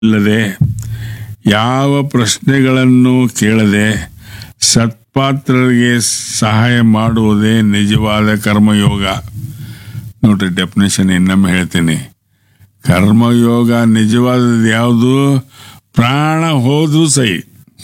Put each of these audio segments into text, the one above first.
ಇಲ್ಲದೆ ಯಾವ ಪ್ರಶ್ನೆಗಳನ್ನು ಕೇಳದೆ ಸತ್ಪಾತ್ರರಿಗೆ ಸಹಾಯ ಮಾಡುವುದೇ ನಿಜವಾದ ಕರ್ಮಯೋಗ ನೋಡ್ರಿ ಡೆಫಿನೇಷನ್ ಇನ್ನೊಮ್ಮೆ ಹೇಳ್ತೀನಿ ಕರ್ಮಯೋಗ ನಿಜವಾದದ್ದು ಯಾವುದು ಪ್ರಾಣ ಹೋದ್ರೂ ಸೈ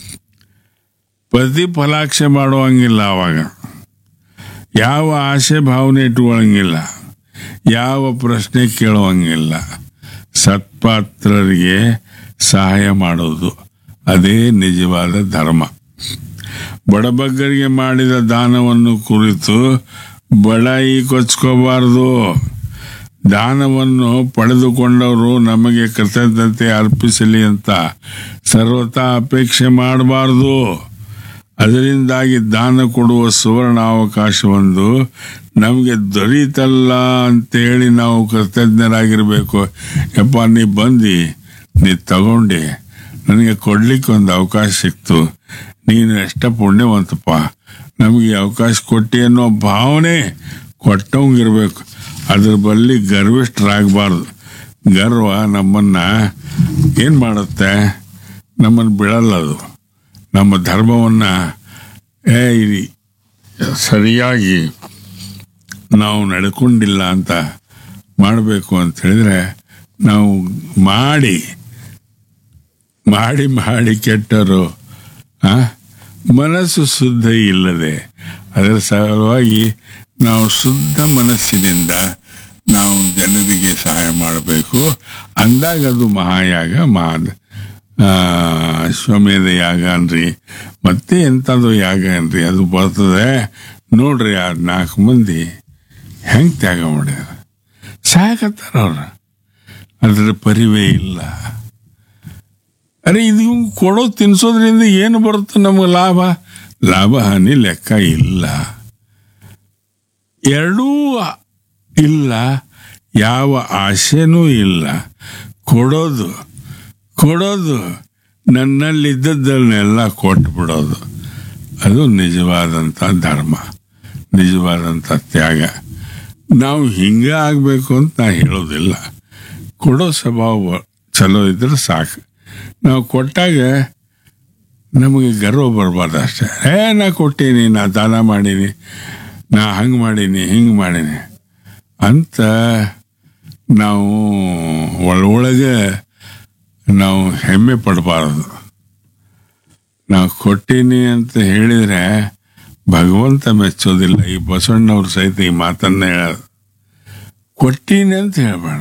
ಪ್ರತಿಫಲಾಕ್ಷೆ ಮಾಡುವಂಗಿಲ್ಲ ಅವಾಗ ಯಾವ ಆಸೆ ಭಾವನೆ ಇಟ್ಕೊಳ್ಳಂಗಿಲ್ಲ ಯಾವ ಪ್ರಶ್ನೆ ಕೇಳುವಂಗಿಲ್ಲ ಸತ್ಪಾತ್ರರಿಗೆ ಸಹಾಯ ಮಾಡೋದು ಅದೇ ನಿಜವಾದ ಧರ್ಮ ಬಡಬಗ್ಗರಿಗೆ ಮಾಡಿದ ದಾನವನ್ನು ಕುರಿತು ಬಡಾಯಿ ಕೊಚ್ಕೋಬಾರ್ದು ದಾನವನ್ನು ಪಡೆದುಕೊಂಡವರು ನಮಗೆ ಕೃತಜ್ಞತೆ ಅರ್ಪಿಸಲಿ ಅಂತ ಸರ್ವತಾ ಅಪೇಕ್ಷೆ ಮಾಡಬಾರ್ದು ಅದರಿಂದಾಗಿ ದಾನ ಕೊಡುವ ಸುವರ್ಣ ಅವಕಾಶವೊಂದು ನಮಗೆ ದೊರೀತಲ್ಲ ಅಂತೇಳಿ ನಾವು ಕೃತಜ್ಞರಾಗಿರ್ಬೇಕು ಯಪ್ಪ ನೀ ಬಂದು ನೀ ತಗೊಂಡು ನನಗೆ ಕೊಡ್ಲಿಕ್ಕೆ ಒಂದು ಅವಕಾಶ ಸಿಕ್ತು ನೀನು ಎಷ್ಟ ಪುಣ್ಯವಂತಪ್ಪ ನಮಗೆ ಅವಕಾಶ ಕೊಟ್ಟಿ ಅನ್ನೋ ಭಾವನೆ ಕೊಟ್ಟವಂಗಿರ್ಬೇಕು ಅದ್ರ ಬಲ್ಲಿ ಗರ್ವಿಷ್ಠರಾಗಬಾರ್ದು ಗರ್ವ ನಮ್ಮನ್ನ ಏನು ಮಾಡುತ್ತೆ ನಮ್ಮನ್ನು ಬಿಡಲ್ಲ ಅದು ನಮ್ಮ ಧರ್ಮವನ್ನು ಏ ಇದು ಸರಿಯಾಗಿ ನಾವು ನಡ್ಕೊಂಡಿಲ್ಲ ಅಂತ ಮಾಡಬೇಕು ಅಂತ ಹೇಳಿದ್ರೆ ನಾವು ಮಾಡಿ ಮಾಡಿ ಮಾಡಿ ಕೆಟ್ಟರು ಆ ಮನಸ್ಸು ಶುದ್ಧ ಇಲ್ಲದೆ ಅದರ ಸಲುವಾಗಿ ನಾವು ಶುದ್ಧ ಮನಸ್ಸಿನಿಂದ ನಾವು ಜನರಿಗೆ ಸಹಾಯ ಮಾಡಬೇಕು ಅಂದಾಗ ಅದು ಮಹಾಯಾಗ ಮಹಾ ಆ, ಅಶ್ವಮೇಧ ಯಾಗ ಅನ್ರಿ ಮತ್ತೆ ಎಂಥದ್ದು ಯಾಗ ಅನ್ರಿ ಅದು ಬರ್ತದೆ ನೋಡ್ರಿ ಆ ನಾಲ್ಕು ಮಂದಿ ಹೆಂಗೆ ತ್ಯಾಗ ಮಾಡ್ಯಾರ ಸಾಕತ್ತಾರ ಅವ್ರ ಅದರ ಪರಿವೇ ಇಲ್ಲ ಅರೆ ಇದು ಇವ್ನ್ ಕೊಡೋ ತಿನ್ಸೋದ್ರಿಂದ ಏನು ಬರುತ್ತೆ ನಮಗೆ ಲಾಭ ಲಾಭ ಹಾನಿ ಲೆಕ್ಕ ಇಲ್ಲ ಎರಡೂ ಇಲ್ಲ ಯಾವ ಆಸೆನೂ ಇಲ್ಲ ಕೊಡೋದು ಕೊಡೋದು ನನ್ನಲ್ಲಿದ್ದದ್ದನ್ನೆಲ್ಲ ಕೊಟ್ಟು ಬಿಡೋದು ಅದು ನಿಜವಾದಂಥ ಧರ್ಮ ನಿಜವಾದಂಥ ತ್ಯಾಗ ನಾವು ಹಿಂಗೆ ಆಗಬೇಕು ಅಂತ ನಾ ಹೇಳೋದಿಲ್ಲ ಕೊಡೋ ಸ್ವಭಾವ ಚಲೋ ಇದ್ರೆ ಸಾಕು ನಾವು ಕೊಟ್ಟಾಗ ನಮಗೆ ಗರ್ವ ಬರಬಾರ್ದು ಅಷ್ಟೇ ಏ ನಾ ಕೊಟ್ಟೀನಿ ನಾ ದಾನ ಮಾಡೀನಿ ನಾ ಹಂಗೆ ಮಾಡೀನಿ ಹಿಂಗೆ ಮಾಡೀನಿ ಅಂತ ನಾವು ಒಳೊಳಗೆ ನಾವು ಹೆಮ್ಮೆ ಪಡಬಾರದು ನಾವು ಕೊಟ್ಟೀನಿ ಅಂತ ಹೇಳಿದರೆ ಭಗವಂತ ಮೆಚ್ಚೋದಿಲ್ಲ ಈ ಬಸವಣ್ಣವ್ರ ಸಹಿತ ಈ ಮಾತನ್ನ ಹೇಳೋದು ಕೊಟ್ಟೀನಿ ಅಂತ ಹೇಳಬೇಡ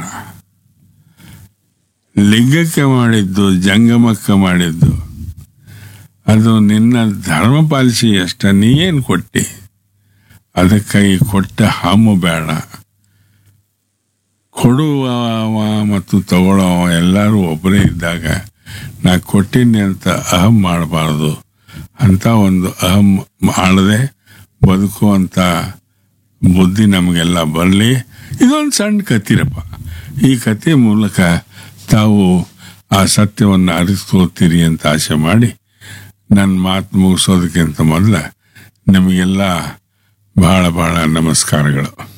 ಲಿಂಗಕ್ಕೆ ಮಾಡಿದ್ದು ಜಂಗಮಕ್ಕೆ ಮಾಡಿದ್ದು ಅದು ನಿನ್ನ ಧರ್ಮ ಪಾಲಿಸಿ ಅಷ್ಟ ನೀ ಏನು ಕೊಟ್ಟಿ ಅದಕ್ಕಾಗಿ ಕೊಟ್ಟ ಹಾಮು ಬೇಡ ಕೊಡುವ ಮತ್ತು ತಗೊಳ್ಳೋವ ಎಲ್ಲರೂ ಒಬ್ಬರೇ ಇದ್ದಾಗ ನಾ ಕೊಟ್ಟೀನಿ ಅಂತ ಅಹಂ ಮಾಡಬಾರ್ದು ಅಂತ ಒಂದು ಅಹಂ ಮಾಡದೆ ಬದುಕುವಂಥ ಬುದ್ಧಿ ನಮಗೆಲ್ಲ ಬರಲಿ ಇದೊಂದು ಸಣ್ಣ ಕತ್ತಿರಪ್ಪ ಈ ಕತೆ ಮೂಲಕ ತಾವು ಆ ಸತ್ಯವನ್ನು ಅರಿಸ್ಕೋತೀರಿ ಅಂತ ಆಸೆ ಮಾಡಿ ನನ್ನ ಮಾತು ಮುಗಿಸೋದಕ್ಕಿಂತ ಮೊದಲ ನಿಮಗೆಲ್ಲ ಬಹಳ ಬಹಳ ನಮಸ್ಕಾರಗಳು